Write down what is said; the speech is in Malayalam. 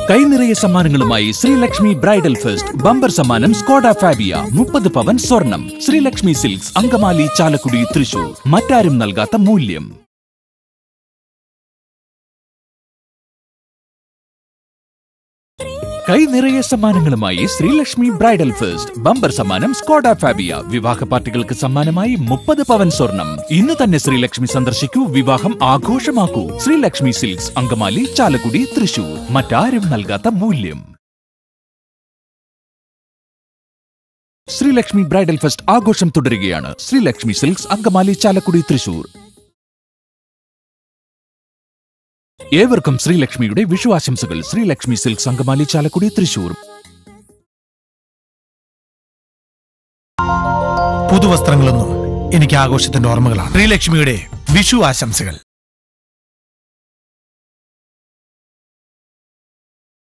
കൈനിറയ സമ്മാനങ്ങളുമായി ശ്രീലക്ഷ്മി ബ്രൈഡൽ ഫെസ്റ്റ് ബമ്പർ സമ്മാനം സ്കോഡ ഫാബിയ മുപ്പത് പവൻ സ്വർണം ശ്രീലക്ഷ്മി സിൽക്സ് അങ്കമാലി ചാലക്കുടി തൃശൂർ മറ്റാരും നൽകാത്ത മൂല്യം കൈ നിറയെ സമ്മാനങ്ങളുമായി ശ്രീലക്ഷ്മി ബ്രൈഡൽ ഫെസ്റ്റ് ബമ്പർ സമ്മാനം സ്കോഡ ഫാബിയ വിവാഹ പാർട്ടികൾക്ക് സമ്മാനമായി മുപ്പത് പവൻ സ്വർണം ഇന്ന് തന്നെ ശ്രീലക്ഷ്മി സന്ദർശിക്കൂ വിവാഹം ആഘോഷമാക്കൂ ശ്രീലക്ഷ്മി സിൽക്സ് അങ്കമാലി ചാലക്കുടി തൃശൂർ മറ്റാരും നൽകാത്ത മൂല്യം ശ്രീലക്ഷ്മി ബ്രൈഡൽ ഫെസ്റ്റ് ആഘോഷം തുടരുകയാണ് ശ്രീലക്ഷ്മി സിൽക്സ് അങ്കമാലി ചാലക്കുടി തൃശൂർ ഏവർക്കും ശ്രീലക്ഷ്മിയുടെ വിഷു ആശംസകൾ ശ്രീലക്ഷ്മി സിൽക്സ് അങ്കമാലി ചാലക്കുടി തൃശൂർ പുതുവസ്ത്രങ്ങളൊന്നും എനിക്ക് ആഘോഷത്തിന്റെ ഓർമ്മകളാണ് ശ്രീലക്ഷ്മിയുടെ വിഷു ആശംസകൾ